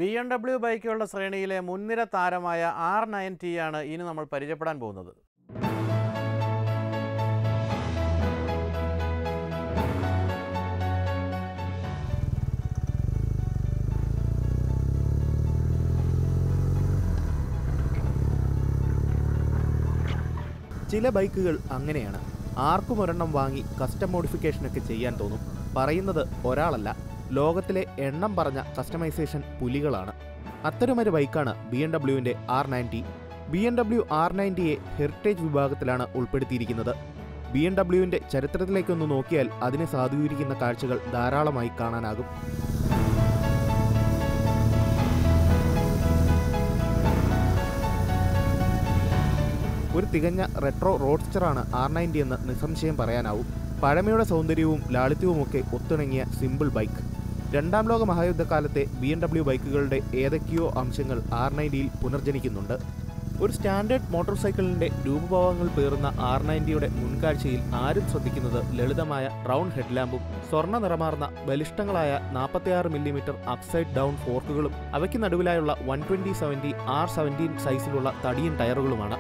B M W ബൈക്കുകളുടെ ശ്രേണിയിലെ മുൻനിര താരമായ ആർ നയൻ ടി ആണ് ഇനി നമ്മൾ പരിചയപ്പെടാൻ പോകുന്നത് ചില ബൈക്കുകൾ അങ്ങനെയാണ് ആർക്കും ഒരെണ്ണം വാങ്ങി കസ്റ്റം മോഡിഫിക്കേഷനൊക്കെ ചെയ്യാൻ തോന്നും പറയുന്നത് ഒരാളല്ല ലോകത്തിലെ എണ്ണം പറഞ്ഞ കസ്റ്റമൈസേഷൻ പുലികളാണ് അത്തരമൊരു ബൈക്കാണ് ബി എം ഡബ്ല്യുവിൻ്റെ R ninety B M W R നയൻറ്റിയെ ഹെറിറ്റേജ് വിഭാഗത്തിലാണ് ഉൾപ്പെടുത്തിയിരിക്കുന്നത് ബി എം ഡബ്ല്യുവിൻ്റെ ചരിത്രത്തിലേക്കൊന്ന് നോക്കിയാൽ അതിനെ സാധൂകരിക്കുന്ന കാഴ്ചകൾ ധാരാളമായി കാണാനാകും ഒരു തികഞ്ഞ റെട്രോ റോഡ്സ്റ്ററാണ് ആർ നയൻറ്റി എന്ന് നിസ്സംശയം പറയാനാവും പഴമയുടെ സൗന്ദര്യവും ലാളിത്യവുമൊക്കെ ഒത്തിണങ്ങിയ സിമ്പിൾ ബൈക്ക് രണ്ടാം ലോക മഹായുദ്ധകാലത്തെ ബി എം ഡബ്ല്യു ബൈക്കുകളുടെ ഏതൊക്കെയോ അംശങ്ങൾ ആർ നയൻറ്റിയിൽ പുനർജനിക്കുന്നുണ്ട് ഒരു സ്റ്റാൻഡേർഡ് മോട്ടോർ സൈക്കിളിന്റെ രൂപഭാവങ്ങൾ പേറുന്ന ആർ നയൻറ്റിയുടെ മുൻകാഴ്ചയിൽ ആരും ശ്രദ്ധിക്കുന്നത് ലളിതമായ റൗണ്ട് ഹെഡ്ലാമ്പും സ്വർണ്ണ നിറമാർന്ന ബലിഷ്ഠങ്ങളായ നാൽപ്പത്തിയാറ് മില്ലിമീറ്റർ അപ്സൈഡ് ഡൗൺ ഫോർക്കുകളും അവയ്ക്ക് നടുവിലായുള്ള one twenty seventy R seventeen സൈസിലുള്ള തടിയൻ ടയറുകളുമാണ്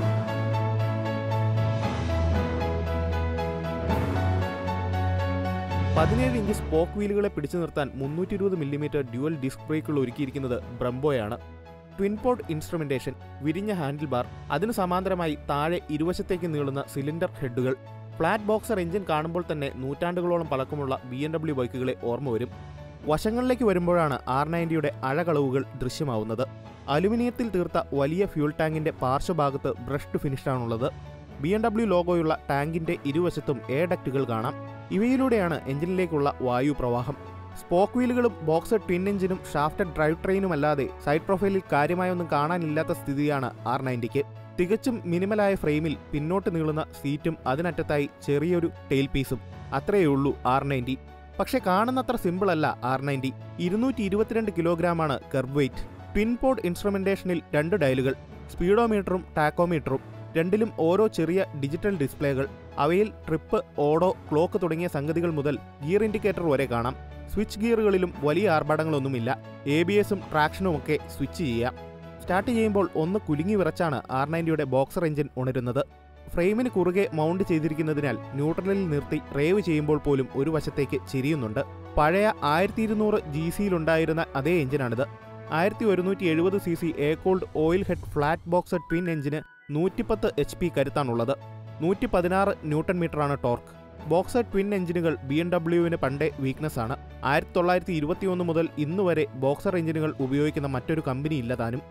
പതിനേഴ് ഇഞ്ച് സ്പോക്ക് വീലുകളെ പിടിച്ചു നിർത്താൻ മുന്നൂറ്റി ഇരുപത് മില്ലിമീറ്റർ ഡ്യുവൽ ഡിസ്ക് ബ്രേക്കുകൾ ഒരുക്കിയിരിക്കുന്നത് ബ്രംബോയാണ് ട്വിൻ പോഡ് ഇൻസ്ട്രുമെന്റേഷൻ വിരിഞ്ഞ ഹാൻഡിൽ ബാർ അതിനു സമാന്തരമായി താഴെ ഇരുവശത്തേക്ക് നീളുന്ന സിലിണ്ടർ ഹെഡുകൾ ഫ്ലാറ്റ് ബോക്സർ എഞ്ചിൻ കാണുമ്പോൾ തന്നെ നൂറ്റാണ്ടുകളോളം പഴക്കമുള്ള ബി എം ഡബ്ല്യു ബൈക്കുകളെ ഓർമ്മ വരും വശങ്ങളിലേക്ക് വരുമ്പോഴാണ് ആർ നയൻറ്റിയുടെ അഴകളവുകൾ ദൃശ്യമാവുന്നത് അലുമിനിയത്തിൽ തീർത്ത വലിയ ഫ്യൂൾ ടാങ്കിന്റെ പാർശ്വഭാഗത്ത് ബ്രഷ്ഡ് ഫിനിഷാണുള്ളത് ബി എം ഡബ്ല്യു ലോഗോയുള്ള ടാങ്കിന്റെ ഇരുവശത്തും എയർ ഡക്റ്റുകൾ കാണാം ഇവയിലൂടെയാണ് എഞ്ചിനിലേക്കുള്ള വായു പ്രവാഹം സ്പോക്ക് വീലുകളും ബോക്സർ ട്വിൻ എഞ്ചിനും ഷാഫ്റ്റഡ് ഡ്രൈവ് ട്രെയിനും അല്ലാതെ സൈഡ് പ്രൊഫൈലിൽ കാര്യമായൊന്നും കാണാനില്ലാത്ത സ്ഥിതിയാണ് ആർ നയൻറ്റിക്ക് തികച്ചും മിനിമലായ ഫ്രെയിമിൽ പിന്നോട്ട് നീളുന്ന സീറ്റും അതിനറ്റത്തായി ചെറിയൊരു ടെയിൽ പീസും അത്രയേ ഉള്ളൂ ആർ നയൻറ്റി പക്ഷെ കാണുന്നത്ര സിമ്പിൾ അല്ല ആർ നയൻറ്റി ഇരുന്നൂറ്റി ഇരുപത്തിരണ്ട് കിലോഗ്രാമാണ് കർവ് വെയ്റ്റ് ട്വിൻ പോഡ് ഇൻസ്ട്രുമെന്റേഷനിൽ രണ്ട് ഡയലുകൾ സ്പീഡോമീറ്ററും ടാക്കോമീറ്ററും രണ്ടിലും ഓരോ ചെറിയ ഡിജിറ്റൽ ഡിസ്പ്ലേകൾ അവയിൽ ട്രിപ്പ് ഓടോ ക്ലോക്ക് തുടങ്ങിയ സംഗതികൾ മുതൽ ഗിയർ ഇൻഡിക്കേറ്റർ വരെ കാണാം സ്വിച്ച് ഗിയറുകളിലും വലിയ ആർഭാടങ്ങളൊന്നുമില്ല എ ബി എസും ട്രാക്ഷനും ഒക്കെ സ്വിച്ച് ചെയ്യാം സ്റ്റാർട്ട് ചെയ്യുമ്പോൾ ഒന്ന് കുലുങ്ങി വിറച്ചാണ് ആർ നയൻറ്റിയുടെ ബോക്സർ എഞ്ചിൻ ഉണരുന്നത് ഫ്രെയിമിന് കുറുകെ മൗണ്ട് ചെയ്തിരിക്കുന്നതിനാൽ ന്യൂട്രലിൽ നിർത്തി റേവ് ചെയ്യുമ്പോൾ പോലും ഒരു വശത്തേക്ക് ചിരിയുന്നുണ്ട് പഴയ ആയിരത്തി ഇരുന്നൂറ് ജി സിയിലുണ്ടായിരുന്ന അതേ എഞ്ചിനാണിത് ആയിരത്തി ഒരുന്നൂറ്റി എഴുപത് C C air cooled oil head flat boxer twin എഞ്ചിന് നൂറ്റിപ്പത്ത് എച്ച് പി കരുത്താണുള്ളത് നൂറ്റി പതിനാറ് ന്യൂട്ടൺ മീറ്ററാണ് ടോർക്ക് ബോക്സർ ട്വിൻ എഞ്ചിനുകൾ ബി എം ഡബ്ല്യുവിന് പണ്ടേ വീക്ക്നസ് ആണ് ആയിരത്തി തൊള്ളായിരത്തി ഇരുപത്തിയൊന്ന് മുതൽ ഇന്ന് വരെ ബോക്സർ എഞ്ചിനുകൾ ഉപയോഗിക്കുന്ന മറ്റൊരു കമ്പനി ഇല്ല താനും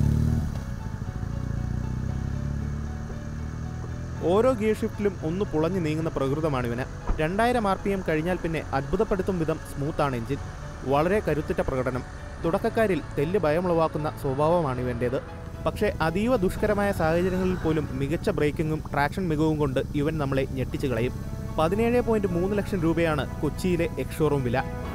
ഓരോ ഗിയർ ഷിഫ്റ്റിലും ഒന്ന് പുളഞ്ഞു നീങ്ങുന്ന പ്രകൃതമാണിവന് രണ്ടായിരം ആർ പി എം കഴിഞ്ഞാൽ പിന്നെ അത്ഭുതപ്പെടുത്തും വിധം സ്മൂത്താണ് എഞ്ചിൻ വളരെ കരുത്തുറ്റ പ്രകടനം തുടക്കക്കാരിൽ തെല്ല് ഭയമുളവാക്കുന്ന സ്വഭാവമാണിവൻ്റേത് പക്ഷേ അതീവ ദുഷ്കരമായ സാഹചര്യങ്ങളിൽ പോലും മികച്ച ബ്രേക്കിങ്ങും ട്രാക്ഷൻ മികവും കൊണ്ട് ഇവൻ നമ്മളെ ഞെട്ടിച്ചു കളയും പതിനേഴ് പോയിന്റ് മൂന്ന് ലക്ഷം രൂപയാണ് കൊച്ചിയിലെ എക്സ്ഷോറൂം വില